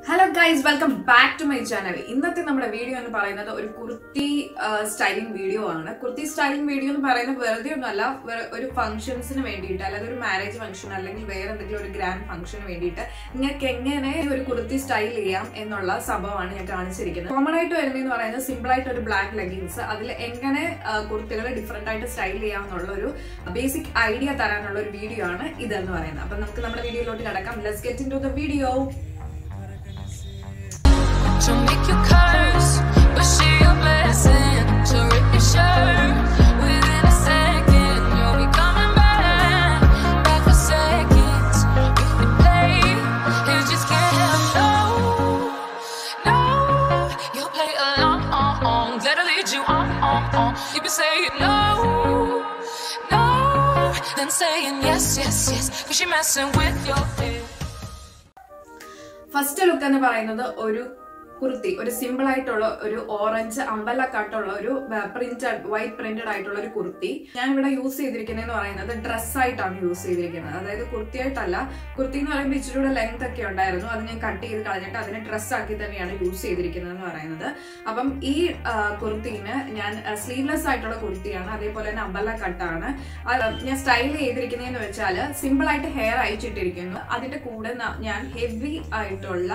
Hello guys welcome back to my channel ഇന്നത്തെ നമ്മുടെ video എന്ന് പറയുന്നത് ഒരു കുർത്തി സ്റ്റൈലിംഗ് വീഡിയോ ആണ് കുർത്തി സ്റ്റൈലിംഗ് വീഡിയോ എന്ന് പറയുന്നത് വെറുതെ ഒന്നുമല്ല വെറു- ഒരു ഫംഗ്ഷൻസിന് വേണ്ടിയിട്ട് അല്ലെങ്കിൽ ഒരു മാരേജ് ഫംഗ്ഷൻ അല്ലെങ്കിൽ വേറെ എന്തെങ്കിലും ഒരു ഗ്രാൻഡ് ഫംഗ്ഷന് വേണ്ടിയിട്ട് നിങ്ങൾക്ക് എങ്ങനെ ഒരു കുർത്തി സ്റ്റൈൽ ചെയ്യാം എന്നുള്ള സംഭവമാണ് ഞാൻ കാണിച്ചിരിക്കുന്നത് കോമൺ ആയിട്ട് വരുന്നതെന്ന് പറയുന്നത് സിമ്പിൾ ആയിട്ട് ഒരു ബ്ലാക്ക് ലെഗിൻസ് അതിൽ എങ്ങനെ കുർത്തികൾ ഡിഫറെന്റ് ആയിട്ട് സ്റ്റൈൽ ചെയ്യാം എന്നുള്ള ഒരു ബേസിക് ഐഡിയ തരാനുള്ള ഒരു വീഡിയോ ആണ് ഇതെന്ന് പറയുന്നത് അപ്പൊ നമുക്ക് നമ്മുടെ വീഡിയോയിലോട്ട് കിടക്കാം let's get into the video She'll make you curse, but she a blessing. She'll rip your shirt within a second. You'll be coming back, back for seconds. You can play, you just can't help no, no. You'll play along, let her lead you on, on, on. You be saying no, no, then saying yes, yes, yes. Cause she messing with your head. First look എന്ന് പറയുന്നത് ഒരു കുർത്തി ഒരു simple ആയിട്ടുള്ള ഒരു orange അമ്പല കട്ടുള്ള ഒരു printed white printed ആയിട്ടുള്ള ഒരു കുർത്തി ഞാൻ ഇവിടെ യൂസ് ചെയ്തിരിക്കുന്നതെന്ന് പറയുന്നത് ഡ്രസ് ആയിട്ടാണ് യൂസ് ചെയ്തിരിക്കുന്നത് അതായത് കുർത്തി ആയിട്ടല്ല കുർത്തി എന്ന് പറയുമ്പോൾ ഇച്ചിരി കൂടെ ലെങ്ത് ഒക്കെ ഉണ്ടായിരുന്നു അത് ഞാൻ കട്ട് ചെയ്ത് കളഞ്ഞിട്ട് അതിനെ ഡ്രസ് ആക്കി തന്നെയാണ് യൂസ് ചെയ്തിരിക്കുന്നത് എന്ന് പറയുന്നത് അപ്പം ഈ ആ, കുർത്തീന് ഞാൻ സ്ലീവ്ലെസ് ആയിട്ടുള്ള കുർത്തിയാണ് അതേപോലെ തന്നെ അമ്പല കട്ടാണ് അത് ഞാൻ സ്റ്റൈൽ ചെയ്തിരിക്കുന്നതെന്ന് വെച്ചാൽ സിമ്പിൾ ആയിട്ട് ഹെയർ അയച്ചിട്ടിരിക്കുന്നു അതിന്റെ കൂടെ ന- ഞാൻ ഹെവി ആയിട്ടുള്ള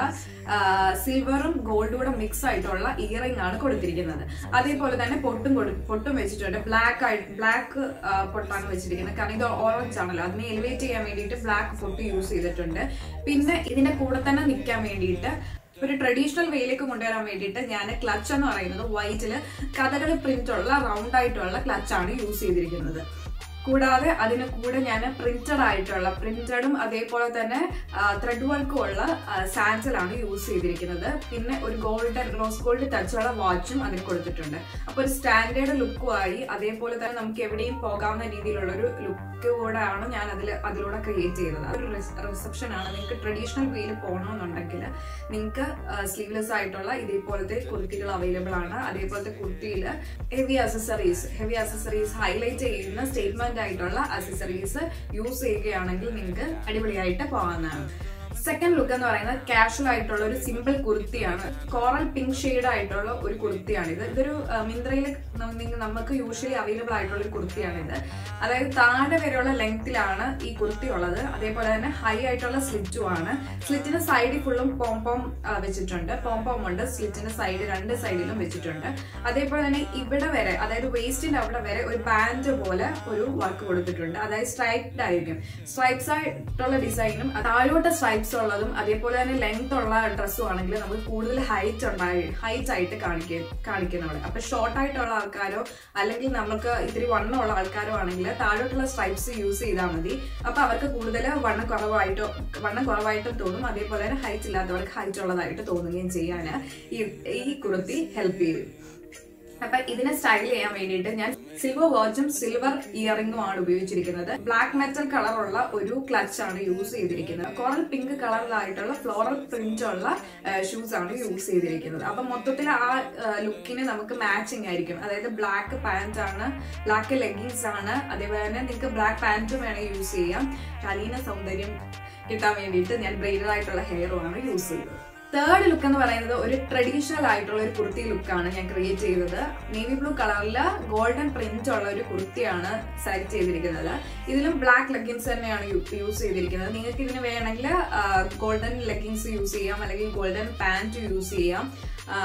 സിൽവറും ഗോൾഡും കൂടെ മിക്സ് ആയിട്ടുള്ള ഇയറിംഗ് ആണ് കൊടുത്തിരിക്കുന്നത് അതേപോലെ തന്നെ പൊട്ടും കൊടു- പൊട്ടും വെച്ചിട്ടുണ്ട് ബ്ലാക്ക് ആയിട്ട് ബ്ലാക്ക് പൊട്ടാണ് വെച്ചിരിക്കുന്നത് കാരണം ഇത് ഓറഞ്ച് ആണല്ലോ അതിനെ എലിവേറ്റ് ചെയ്യാൻ വേണ്ടിയിട്ട് ബ്ലാക്ക് പൊട്ട് യൂസ് ചെയ്തിട്ടുണ്ട് പിന്നെ ഇതിന്റെ കൂടെ തന്നെ നിൽക്കാൻ വേണ്ടിയിട്ട് ഒരു ട്രഡീഷണൽ വേയിലേക്ക് കൊണ്ടുവരാൻ വേണ്ടിയിട്ട് ഞാൻ ക്ലച്ച് എന്ന് പറയുന്നത് വൈറ്റിൽ കഥകളി പ്രിന്റ് ഉള്ള റൗണ്ട് ആയിട്ടുള്ള ക്ലച്ചാണ് യൂസ് ചെയ്തിരിക്കുന്നത് കൂടാതെ അതിന് കൂടെ ഞാൻ പ്രിന്റഡ് ആയിട്ടുള്ള പ്രിന്റഡും അതേപോലെ തന്നെ ത്രെഡ് വർക്കും ഉള്ള സാൻസലാണ് യൂസ് ചെയ്തിരിക്കുന്നത് പിന്നെ ഒരു ഗോൾഡൻ റോസ് ഗോൾഡ് ടച്ചുള്ള വാച്ചും അതിന് കൊടുത്തിട്ടുണ്ട് അപ്പൊ ഒരു സ്റ്റാൻഡേർഡ് ലുക്കുമായി അതേപോലെ തന്നെ നമുക്ക് എവിടെയും പോകാവുന്ന രീതിയിലുള്ള ഒരു ലുക്ക് കൂടെയാണ് ഞാൻ അതിൽ അതിലൂടെ ക്രിയേറ്റ് ചെയ്തത് ഒരു റിസപ്ഷൻ ആണ് നിങ്ങൾക്ക് ട്രഡീഷണൽ വേയിൽ പോകണമെന്നുണ്ടെങ്കിൽ നിങ്ങൾക്ക് സ്ലീവ്ലെസ് ആയിട്ടുള്ള ഇതേപോലത്തെ കുർത്തികൾ അവൈലബിൾ ആണ് അതേപോലത്തെ കുർത്തിയിൽ heavy accessories heavy accessories highlight ചെയ്യുന്ന സ്റ്റേറ്റ്മെന്റ് ആയിട്ടുള്ള അസസറീസ് യൂസ് ചെയ്യുകയാണെങ്കിൽ നിങ്ങൾക്ക് അടിപൊളിയായിട്ട് പോകാവുന്നതാണ് സെക്കൻഡ് ലുക്ക് എന്ന് പറയുന്നത് കാഷ്വൽ ആയിട്ടുള്ള ഒരു സിമ്പിൾ കുർത്തിയാണ് കോറൽ പിങ്ക് ഷെയ്ഡ് ആയിട്ടുള്ള ഒരു കുർത്തിയാണ് ഇത് ഇതൊരു മിന്ത്രയിൽ നമുക്ക് യൂഷ്വലി അവൈലബിൾ ആയിട്ടുള്ള ഒരു കുർത്തിയാണിത് അതായത് താഴെ വരെയുള്ള ലെങ്ത്തിലാണ് ഈ കുർത്തി ഉള്ളത് അതേപോലെ തന്നെ ഹൈ ആയിട്ടുള്ള സ്ലിറ്റും ആണ് സ്ലിറ്റിന്റെ സൈഡിൽ ഫുള്ളും പോംപോം വെച്ചിട്ടുണ്ട് പോംപോം ഉണ്ട് സ്ലിറ്റിന്റെ സൈഡ് രണ്ട് സൈഡിലും വെച്ചിട്ടുണ്ട് അതേപോലെ തന്നെ ഇവിടെ വരെ അതായത് വേസ്റ്റിന്റെ അവിടെ വരെ ഒരു ബാൻഡ് പോലെ ഒരു വർക്ക് കൊടുത്തിട്ടുണ്ട് അതായത് സ്ട്രൈപ്ഡ് ആയിരിക്കും സ്ട്രൈപ്സ് ആയിട്ടുള്ള ഡിസൈനും താഴോട്ട് സ്ട്രൈപ്സ് ഉള്ളതും അതേപോലെ തന്നെ ലെങ്ത് ഉള്ള ഡ്രസ്സും ആണെങ്കിൽ നമുക്ക് കൂടുതൽ ഹൈറ്റ് ഉണ്ടായി ഹൈറ്റ് ആയിട്ട് കാണിക്കും കാണിക്കുന്നവിടെ അപ്പൊ ഷോർട്ട് ആയിട്ടുള്ള ആൾക്കാരോ അല്ലെങ്കിൽ നമുക്ക് ഇത്തിരി വണ്ണമുള്ള ആൾക്കാരോ ആണെങ്കിൽ താഴോട്ടുള്ള സ്ട്രൈപ്സ് യൂസ് ചെയ്താൽ മതി അപ്പൊ അവർക്ക് കൂടുതൽ വണ്ണം കുറവായിട്ടോ വണ്ണം കുറവായിട്ടും തോന്നും അതേപോലെ തന്നെ ഹൈറ്റ് ഇല്ലാത്തവർക്ക് ഹൈറ്റ് ഉള്ളതായിട്ട് തോന്നുകയും ചെയ്യാൻ ഈ ഈ കുർത്തി ഹെൽപ്പ് ചെയ്യും അപ്പൊ ഇതിനെ സ്റ്റൈൽ ചെയ്യാൻ വേണ്ടിയിട്ട് ഞാൻ സിൽവർ വാച്ചും സിൽവർ ഇയറിംഗും ആണ് ഉപയോഗിച്ചിരിക്കുന്നത് ബ്ലാക്ക് മെറ്റൽ കളറുള്ള ഒരു ക്ലച്ച് ആണ് യൂസ് ചെയ്തിരിക്കുന്നത് കോറൽ പിങ്ക് കളറിലായിട്ടുള്ള ഫ്ലോറൽ പ്രിന്റ് ഉള്ള ഷൂസ് ആണ് യൂസ് ചെയ്തിരിക്കുന്നത് അപ്പൊ മൊത്തത്തിൽ ആ ലുക്കിന് നമുക്ക് മാച്ചിങ് ആയിരിക്കും അതായത് ബ്ലാക്ക് പാന്റ് ആണ് ബ്ലാക്ക് ലെഗിൻസ് ആണ് അതേപോലെ തന്നെ നിങ്ങൾക്ക് ബ്ലാക്ക് പാന്റും വേണമെങ്കിൽ യൂസ് ചെയ്യാം ശാലീന സൗന്ദര്യം കിട്ടാൻ വേണ്ടിയിട്ട് ഞാൻ ബ്രെയിഡഡ് ആയിട്ടുള്ള ഹെയറുമാണ് യൂസ് ചെയ്തത് തേർഡ് ലുക്ക് എന്ന് പറയുന്നത് ഒരു ട്രഡീഷണൽ ആയിട്ടുള്ള ഒരു കുർത്തി ലുക്കാണ് ഞാൻ ക്രിയേറ്റ് ചെയ്തത് നേവി ബ്ലൂ കളറിൽ ഗോൾഡൻ പ്രിന്റ് ഉള്ള ഒരു കുർത്തിയാണ് സെലക്ട് ചെയ്തിരിക്കുന്നത് ഇതിലും ബ്ലാക്ക് ലെഗിൻസ് തന്നെയാണ് യൂസ് ചെയ്തിരിക്കുന്നത് നിങ്ങൾക്ക് ഇതിന് വേണമെങ്കിൽ ഗോൾഡൻ ലെഗിൻസ് യൂസ് ചെയ്യാം അല്ലെങ്കിൽ ഗോൾഡൻ പാന്റ് യൂസ് ചെയ്യാം ആ,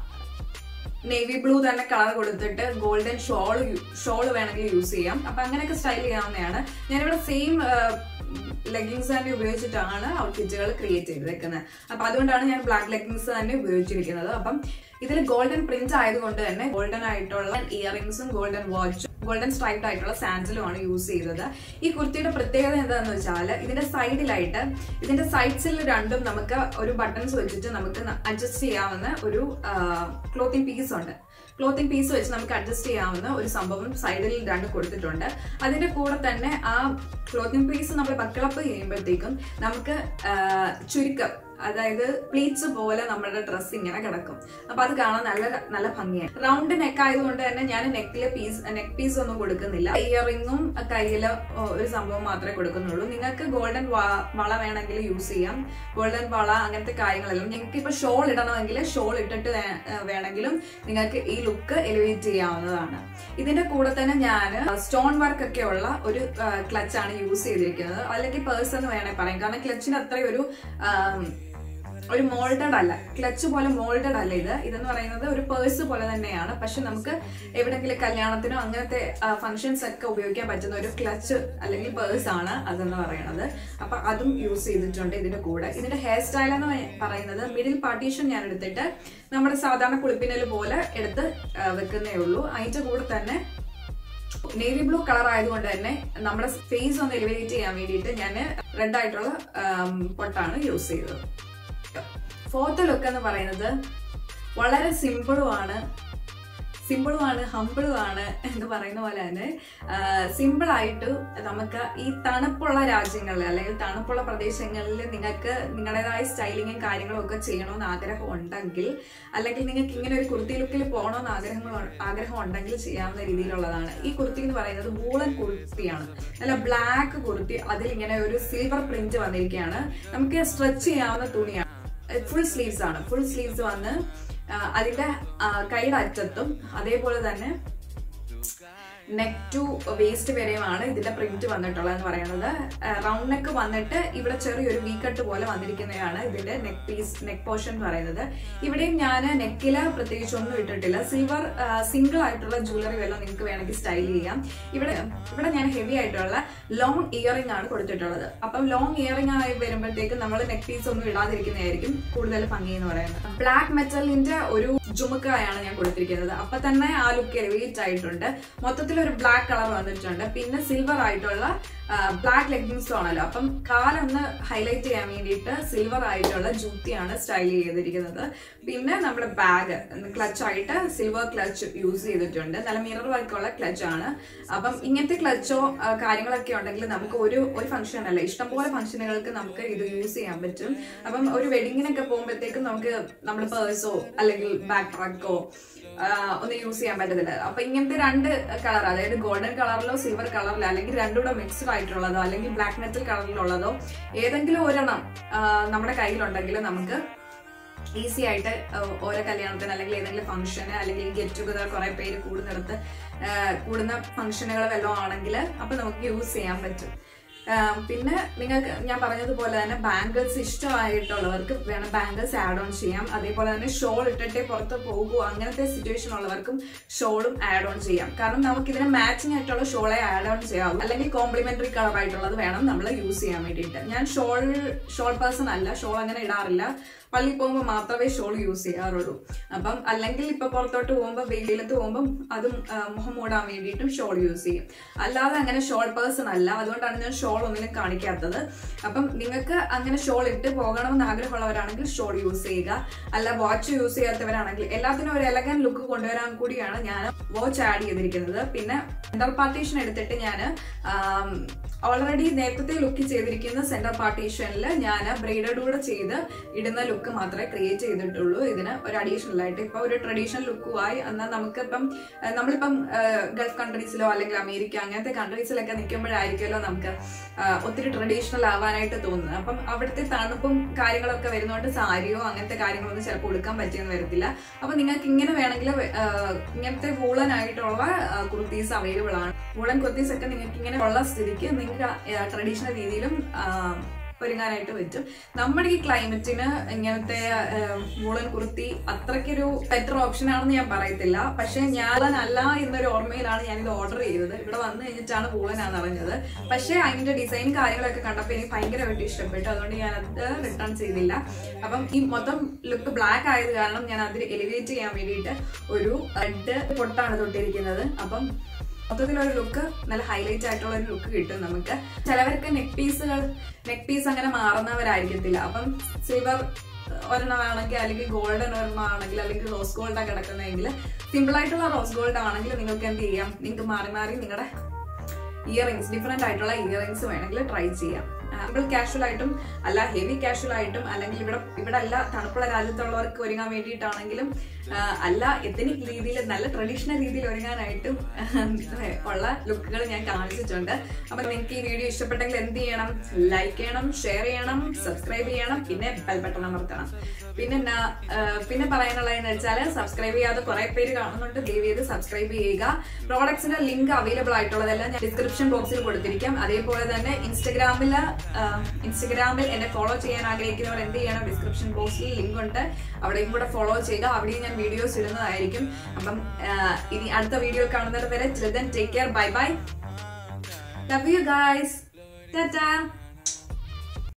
നേവി ബ്ലൂ തന്നെ കളർ കൊടുത്തിട്ട് ഗോൾഡൻ ഷോൾ ഷോൾ വേണമെങ്കിൽ യൂസ് ചെയ്യാം അപ്പൊ അങ്ങനെയൊക്കെ സ്റ്റൈൽ ചെയ്യാവുന്നതാണ് ഞാനിവിടെ സെയിം ലെഗിങ്സ് തന്നെ ഉപയോഗിച്ചിട്ടാണ് ഔട്ട്ഫിറ്റുകൾ ക്രിയേറ്റ് ചെയ്തേക്കുന്നത് അപ്പൊ അതുകൊണ്ടാണ് ഞാൻ ബ്ലാക്ക് ലെഗിങ്സ് തന്നെ ഉപയോഗിച്ചിരിക്കുന്നത് അപ്പം ഇതിൽ ഗോൾഡൻ പ്രിന്റ് ആയതുകൊണ്ട് തന്നെ ഗോൾഡൻ ആയിട്ടുള്ള ഇയറിംഗ്സും ഗോൾഡൻ വാച്ചും ഗോൾഡൻ സ്ട്രൈപ്ഡ് ആയിട്ടുള്ള സാൻഡലും ആണ് യൂസ് ചെയ്തത് ഈ കുർത്തിയുടെ പ്രത്യേകത എന്താണെന്ന് വെച്ചാൽ ഇതിന്റെ സൈഡിലായിട്ട് ഇതിന്റെ സൈഡ്സിൽ രണ്ടും നമുക്ക് ഒരു ബട്ടൺസ് വെച്ചിട്ട് നമുക്ക് അഡ്ജസ്റ്റ് ചെയ്യാവുന്ന ഒരു ക്ലോത്തിങ് പീസ് ഉണ്ട് ക്ലോത്തിങ് പീസ് വെച്ച് നമുക്ക് അഡ്ജസ്റ്റ് ചെയ്യാവുന്ന ഒരു സംഭവം സൈഡിൽ രണ്ട് കൊടുത്തിട്ടുണ്ട് അതിന്റെ കൂടെ തന്നെ ആ ക്ലോത്തിങ് പീസ് നമ്മൾ ബക്കിളപ്പ് ചെയ്യുമ്പോഴത്തേക്കും നമുക്ക് ആ, ചുരുക്കം അതായത് പ്ലീറ്റ്സ് പോലെ നമ്മുടെ ഡ്രസ്സ് ഇങ്ങനെ കിടക്കും അപ്പൊ അത് കാണാൻ നല്ല നല്ല ഭംഗിയാണ് റൗണ്ട് നെക്ക് ആയതുകൊണ്ട് തന്നെ ഞാൻ നെക്കില് പീസ് നെക്ക് പീസ് ഒന്നും കൊടുക്കുന്നില്ല ഇയറിങ്ങും കയ്യില് ഒരു സംഭവം മാത്രമേ കൊടുക്കുന്നുള്ളൂ നിങ്ങൾക്ക് ഗോൾഡൻ വള വേണമെങ്കിൽ യൂസ് ചെയ്യാം ഗോൾഡൻ വള അങ്ങനത്തെ കാര്യങ്ങളെല്ലാം നിങ്ങൾക്ക് ഇപ്പൊ ഷോൾ ഇടണമെങ്കിൽ ഷോൾ ഇട്ടിട്ട് വേ- ഏർ വേണമെങ്കിലും നിങ്ങൾക്ക് ഈ ലുക്ക് എലിവേറ്റ് ചെയ്യാവുന്നതാണ് ഇതിന്റെ കൂടെ തന്നെ ഞാൻ സ്റ്റോൺ വർക്ക് ഒക്കെ ഉള്ള ഒരു ക്ലച്ച് ആണ് യൂസ് ചെയ്തിരിക്കുന്നത് അല്ലെങ്കിൽ പേഴ്സ് എന്ന് വേണമെങ്കിൽ പറയാം കാരണം ക്ലച്ചിന് അത്രയും ഒരു ആം, ഒരു മോൾഡഡ് അല്ല ക്ലച്ച് പോലെ മോൾഡഡ് അല്ല ഇത് ഇതെന്ന് പറയുന്നത് ഒരു പേഴ്സ് പോലെ തന്നെയാണ് പക്ഷെ നമുക്ക് എവിടെങ്കിലും കല്യാണത്തിനോ അങ്ങനത്തെ ഫംഗ്ഷൻസ് ഒക്കെ ഉപയോഗിക്കാൻ പറ്റുന്ന ഒരു ക്ലച്ച് അല്ലെങ്കിൽ പേഴ്സ് ആണ് അതെന്ന് പറയുന്നത് അപ്പൊ അതും യൂസ് ചെയ്തിട്ടുണ്ട് ഇതിന്റെ കൂടെ ഇതിന്റെ ഹെയർ സ്റ്റൈൽ എന്ന് പറയുന്നത് മിഡിൽ പാർട്ടീഷൻ ഞാൻ എടുത്തിട്ട് നമ്മുടെ സാധാരണ കുളിപ്പിനൽ പോലെ എടുത്ത് ആ, വെക്കുന്നേ ഉള്ളൂ അതിന്റെ കൂടെ തന്നെ നേവി ബ്ലൂ കളർ ആയതുകൊണ്ട് തന്നെ നമ്മുടെ ഫേസ് ഒന്ന് എലിവേറ്റ് ചെയ്യാൻ വേണ്ടിയിട്ട് ഞാൻ റെഡ് ആയിട്ടുള്ള ആം, പൊട്ടാണ് യൂസ് ചെയ്തത് ഫോർത്ത് ലുക്ക് എന്ന് പറയുന്നത് വളരെ സിമ്പിളുമാണ് സിമ്പിളുമാണ് ഹമ്പിളുമാണ് എന്ന് പറയുന്ന പോലെ തന്നെ സിമ്പിൾ ആയിട്ട് നമുക്ക് ഈ തണുപ്പുള്ള രാജ്യങ്ങളിൽ അല്ലെങ്കിൽ തണുപ്പുള്ള പ്രദേശങ്ങളിൽ നിങ്ങൾക്ക് നിങ്ങളുടേതായ സ്റ്റൈലിങ്ങും കാര്യങ്ങളും ഒക്കെ ചെയ്യണമെന്ന് ആഗ്രഹം ഉണ്ടെങ്കിൽ അല്ലെങ്കിൽ നിങ്ങൾക്ക് ഇങ്ങനെ ഒരു കുർത്തി ലുക്കിൽ പോകണമെന്ന് ആഗ്രഹങ്ങൾ ആഗ്രഹം ഉണ്ടെങ്കിൽ ചെയ്യാവുന്ന രീതിയിലുള്ളതാണ് ഈ കുർത്തി എന്ന് പറയുന്നത് വൂളൻ കുർത്തിയാണ് നല്ല ബ്ലാക്ക് കുർത്തി അതിൽ ഇങ്ങനെ ഒരു സിൽവർ പ്രിന്റ് വന്നിരിക്കുകയാണ് നമുക്ക് സ്ട്രെച്ച് ചെയ്യാവുന്ന തുണിയാണ് ഫുൾ സ്ലീവ്സ് ആണ് ഫുൾ സ്ലീവ്സ് വന്ന് ആ, അതിന്റെ ആ, കൈയുടെ അറ്റത്തും അതേപോലെ തന്നെ നെക്ക് ടു വേസ്റ്റ് വരെയുമാണ് ഇതിന്റെ പ്രിന്റ് വന്നിട്ടുള്ളത് എന്ന് പറയുന്നത് റൗണ്ട് നെക്ക് വന്നിട്ട് ഇവിടെ ചെറിയൊരു വി കട്ട് പോലെ വന്നിരിക്കുന്നതാണ് ഇതിന്റെ നെക്ക് പീസ് നെക്ക് പോർഷൻ എന്ന് പറയുന്നത് ഇവിടെയും ഞാൻ നെക്കില് പ്രത്യേകിച്ച് ഒന്നും ഇട്ടിട്ടില്ല സിൽവർ സിംഗിൾ ആയിട്ടുള്ള ജ്വല്ലറി വല്ലതും നിങ്ങൾക്ക് വേണമെങ്കിൽ സ്റ്റൈൽ ചെയ്യാം ഇവിടെ ഇവിടെ ഞാൻ ഹെവി ആയിട്ടുള്ള ലോങ് ഇയറിംഗ് ആണ് കൊടുത്തിട്ടുള്ളത് അപ്പം ലോങ് ഇയറിംഗ് ആയി വരുമ്പോഴത്തേക്കും നമ്മൾ നെക്ക് പീസ് ഒന്നും ഇടാതിരിക്കുന്നതായിരിക്കും കൂടുതൽ ഭംഗി എന്ന് പറയുന്നത് ബ്ലാക്ക് മെറ്റലിന്റെ ഒരു ജുമുക്കായാണ് ഞാൻ കൊടുത്തിരിക്കുന്നത് അപ്പൊ തന്നെ ആ ലുക്ക് എലിവേറ്റ് ആയിട്ടുണ്ട് മൊത്തത്തിൽ ഒരു ബ്ലാക്ക് കളർ വന്നിട്ടുണ്ട് പിന്നെ സിൽവർ ആയിട്ടുള്ള ബ്ലാക്ക് ലെഗിങ്സ് ആണല്ലോ അപ്പം കാലൊന്ന് ഹൈലൈറ്റ് ചെയ്യാൻ വേണ്ടിയിട്ട് സിൽവർ ആയിട്ടുള്ള ജൂത്തിയാണ് സ്റ്റൈൽ ചെയ്തിരിക്കുന്നത് പിന്നെ നമ്മുടെ ബാഗ് ക്ലച്ച് ആയിട്ട് സിൽവർ ക്ലച്ച് യൂസ് ചെയ്തിട്ടുണ്ട് നല്ല മിറർ വർക്കുള്ള ക്ലച്ച് ആണ് അപ്പം ഇങ്ങനത്തെ ക്ലച്ചോ കാര്യങ്ങളൊക്കെ ഉണ്ടെങ്കിൽ നമുക്ക് ഒരു ഒരു ഫംഗ്ഷൻ അല്ല ഇഷ്ടംപോലെ ഫംഗ്ഷനുകൾക്ക് നമുക്ക് ഇത് യൂസ് ചെയ്യാൻ പറ്റും അപ്പം ഒരു വെഡിങ്ങിനൊക്കെ പോകുമ്പോഴത്തേക്കും നമുക്ക് നമ്മുടെ പേഴ്സോ അല്ലെങ്കിൽ ബാക്ക് ട്രക്കോ ഒന്ന് യൂസ് ചെയ്യാൻ പറ്റത്തില്ല അപ്പൊ ഇങ്ങനത്തെ രണ്ട് കളർ അതായത് ഗോൾഡൻ കളറിലോ സിൽവർ കളറിലോ അല്ലെങ്കിൽ രണ്ടും കൂടെ മിക്സ്ഡ് ആയിട്ടുള്ളതോ അല്ലെങ്കിൽ ബ്ലാക്ക് മെറ്റൽ കളറിലുള്ളതോ ഏതെങ്കിലും ഒരെണ്ണം ആ, നമ്മുടെ കയ്യിലുണ്ടെങ്കിൽ നമുക്ക് ഈസി ആയിട്ട് ആ, ഓരോ കല്യാണത്തിന് അല്ലെങ്കിൽ ഏതെങ്കിലും ഫംഗ്ഷന് അല്ലെങ്കിൽ ഗെറ്റ് ടുഗദർ കുറെ പേര് കൂടുന്നിടത്ത് ആ, കൂടുന്ന ഫംഗ്ഷനുകൾ വല്ലതും ആണെങ്കിൽ അപ്പൊ നമുക്ക് യൂസ് ചെയ്യാൻ പറ്റും ആ, പിന്നെ നിങ്ങൾക്ക് ഞാൻ പറഞ്ഞതുപോലെ തന്നെ ബാംഗിൾസ് ഇഷ്ടമായിട്ടുള്ളവർക്ക് വേണം ബാംഗിൾസ് ആഡ് ഓൺ ചെയ്യാം അതേപോലെ തന്നെ ഷോൾ ഇട്ടിട്ടേ പുറത്ത് പോകുമോ അങ്ങനത്തെ സിറ്റുവേഷൻ ഉള്ളവർക്കും ഷോളും ആഡ് ഓൺ ചെയ്യാം കാരണം നമുക്ക് ഇതിന് മാച്ചിങ് ആയിട്ടുള്ള ഷോളെ ആഡ് ഓൺ ചെയ്യാവും അല്ലെങ്കിൽ കോംപ്ലിമെന്ററി കളർ ആയിട്ടുള്ളത് വേണം നമ്മൾ യൂസ് ചെയ്യാൻ വേണ്ടിയിട്ട് ഞാൻ ഷോൾ ഷോൾ പേഴ്സൺ അല്ല ഷോൾ അങ്ങനെ ഇടാറില്ല പള്ളിയിൽ പോകുമ്പോൾ മാത്രമേ ഷോൾ യൂസ് ചെയ്യാറുള്ളൂ അപ്പം അല്ലെങ്കിൽ ഇപ്പൊ പുറത്തോട്ട് പോകുമ്പോൾ വെയിലത്ത് പോകുമ്പോൾ അതും ആ, മുഖം മൂടാൻ വേണ്ടിയിട്ടും ഷോൾ യൂസ് ചെയ്യും അല്ലാതെ അങ്ങനെ ഷോൾ പേഴ്സൺ അല്ല അതുകൊണ്ടാണ് ഞാൻ ഷോൾ ഒന്നിനും കാണിക്കാത്തത് അപ്പം നിങ്ങൾക്ക് അങ്ങനെ ഷോൾ ഇട്ട് പോകണമെന്ന് ആഗ്രഹമുള്ളവരാണെങ്കിൽ ഷോൾ യൂസ് ചെയ്യുക അല്ല വാച്ച് യൂസ് ചെയ്യാത്തവരാണെങ്കിൽ എല്ലാത്തിനും ഒരു എലഗൻ ലുക്ക് കൊണ്ടുവരാൻ കൂടിയാണ് ഞാൻ വാച്ച് ആഡ് ചെയ്തിരിക്കുന്നത് പിന്നെ സെന്റർ പാർട്ടീഷൻ എടുത്തിട്ട് ഞാൻ ഓൾറെഡി നേരത്തെ ലുക്ക് ചെയ്തിരിക്കുന്ന സെന്റർ പാർട്ടീഷനിൽ ഞാൻ ബ്രെയ്ഡഡ് കൂടെ ചെയ്ത് ഇടുന്ന ലുക്ക് മാത്രമേ ക്രിയേറ്റ് ചെയ്തിട്ടുള്ളൂ ഇതിന് ഒരു അഡീഷണൽ ആയിട്ട് ഇപ്പൊ ഒരു ട്രഡീഷണൽ ലുക്കുമായി എന്നാൽ നമുക്ക് ഇപ്പം ഏഹ്, നമ്മളിപ്പം ഏഹ്, ഗൾഫ് കൺട്രീസിലോ അല്ലെങ്കിൽ അമേരിക്ക അങ്ങനത്തെ കൺട്രീസിലൊക്കെ നിൽക്കുമ്പോഴായിരിക്കുമല്ലോ നമുക്ക് ആഹ്, ഒത്തിരി ട്രഡീഷണൽ ആവാനായിട്ട് തോന്നുന്നത് അപ്പം അവിടുത്തെ തണുപ്പും കാര്യങ്ങളൊക്കെ വരുന്നതുകൊണ്ട് സാരിയോ അങ്ങനത്തെ കാര്യങ്ങളൊന്നും ചിലപ്പോൾ ഉടുക്കാൻ പറ്റിയെന്ന് വരത്തില്ല അപ്പൊ നിങ്ങൾക്ക് ഇങ്ങനെ വേണമെങ്കിൽ ആഹ്, ഇങ്ങനത്തെ വൂളൻ ആയിട്ടുള്ള കുർത്തീസ് അവൈലബിൾ ആണ് വൂളൻ കുർത്തീസ് ഒക്കെ നിങ്ങൾക്ക് ഇങ്ങനെ ഉള്ള സ്ഥിതിക്ക് നിങ്ങൾക്ക് ട്രഡീഷണൽ രീതിയിലും ആഹ്, ഒരുങ്ങാനായിട്ട് പറ്റും നമ്മുടെ ഈ ക്ലൈമറ്റിന് ഇങ്ങനത്തെ വൂളൻ കുർത്തി അത്രയ്ക്കൊരു ബെറ്റർ ഓപ്ഷൻ ആണെന്ന് ഞാൻ പറയത്തില്ല പക്ഷെ ഞാൻ അല്ല എന്നൊരു ഓർമ്മയിലാണ് ഞാൻ ഇത് ഓർഡർ ചെയ്തത് ഇവിടെ വന്നു കഴിഞ്ഞിട്ടാണ് വൂളനാന്ന് അറിഞ്ഞത് പക്ഷെ അതിന്റെ ഡിസൈൻ കാര്യങ്ങളൊക്കെ കണ്ടപ്പോൾ എനിക്ക് ഭയങ്കരമായിട്ട് ഇഷ്ടപ്പെട്ടു അതുകൊണ്ട് ഞാൻ അത് റിട്ടേൺ ചെയ്തില്ല അപ്പം ഈ മൊത്തം ലുക്ക് ബ്ലാക്ക് ആയത് കാരണം ഞാൻ അതിൽ എലിവേറ്റ് ചെയ്യാൻ വേണ്ടിയിട്ട് ഒരു റെഡ് പൊട്ടാണ് തൊട്ടിരിക്കുന്നത് അപ്പം മൊത്തത്തിലൊരു ലുക്ക് നല്ല ഹൈലൈറ്റ് ആയിട്ടുള്ള ഒരു ലുക്ക് കിട്ടും നമുക്ക് ചിലവർക്ക് നെക്ക് പീസുകൾ നെക്ക് പീസ് അങ്ങനെ മാറുന്നവരായിരിക്കത്തില്ല അപ്പം സിൽവർ ഒരെണ്ണമാണെങ്കിൽ അല്ലെങ്കിൽ ഗോൾഡൻ ഒരെണ്ണമാണെങ്കിൽ അല്ലെങ്കിൽ റോസ് ഗോൾഡാണ് കിടക്കുന്നതെങ്കിൽ സിമ്പിൾ ആയിട്ടുള്ള റോസ് ഗോൾഡ് ആണെങ്കിൽ നിങ്ങൾക്ക് എന്ത് ചെയ്യാം നിങ്ങൾക്ക് മാറി മാറി നിങ്ങളുടെ ഇയറിങ്സ് ഡിഫറെന്റ് ആയിട്ടുള്ള ഇയറിങ്സ് വേണമെങ്കിൽ ട്രൈ ചെയ്യാം സിമ്പിൾ കാഷ്വൽ ആയിട്ടും അല്ല ഹെവി കാഷ്വൽ ആയിട്ടും അല്ലെങ്കിൽ ഇവിടെ ഇവിടെ അല്ല തണുപ്പുള്ള രാജ്യത്തുള്ളവർക്ക് ഒരുങ്ങാൻ വേണ്ടിയിട്ടാണെങ്കിലും ആ, അല്ല എത്തനിക് രീതിയിൽ നല്ല ട്രഡീഷണൽ രീതിയിൽ ഒരുങ്ങാനായിട്ടും ഉള്ള ലുക്കുകൾ ഞാൻ കാണിച്ചിട്ടുണ്ട് അപ്പൊ നിങ്ങൾക്ക് ഈ വീഡിയോ ഇഷ്ടപ്പെട്ടെങ്കിൽ എന്ത് ചെയ്യണം ലൈക്ക് ചെയ്യണം ഷെയർ ചെയ്യണം സബ്സ്ക്രൈബ് ചെയ്യണം പിന്നെ ബെൽ ബട്ടൺ അമർത്തണം പിന്നെ എന്നാ, ആ, പിന്നെ പറയാനുള്ളതെന്ന് വെച്ചാൽ സബ്സ്ക്രൈബ് ചെയ്യാതെ കുറെ പേര് കാണുന്നുണ്ട് ദയവ് ചെയ്ത് സബ്സ്ക്രൈബ് ചെയ്യുക പ്രോഡക്ട്സിന്റെ ലിങ്ക് അവൈലബിൾ ആയിട്ടുള്ളതെല്ലാം ഞാൻ ഡിസ്ക്രിപ്ഷൻ ബോക്സിൽ കൊടുത്തിരിക്കാം അതേപോലെ തന്നെ ഇൻസ്റ്റഗ്രാമിൽ ഇൻസ്റ്റഗ്രാമിൽ എന്നെ ഫോളോ ചെയ്യാൻ ആഗ്രഹിക്കുന്നവർ എന്ത് ചെയ്യണം ഡിസ്ക്രിപ്ഷൻ ബോക്സിൽ ലിങ്ക് ഉണ്ട് അവിടെയും കൂടെ ഫോളോ ചെയ്യുക അവിടെയും ഞാൻ വീഡിയോസ് ഇടുന്നതായിരിക്കും അപ്പം ആ, ഇനി അടുത്ത വീഡിയോ കാണുന്നത് വരെ ചിലതൻ take care bye bye love you guys Tata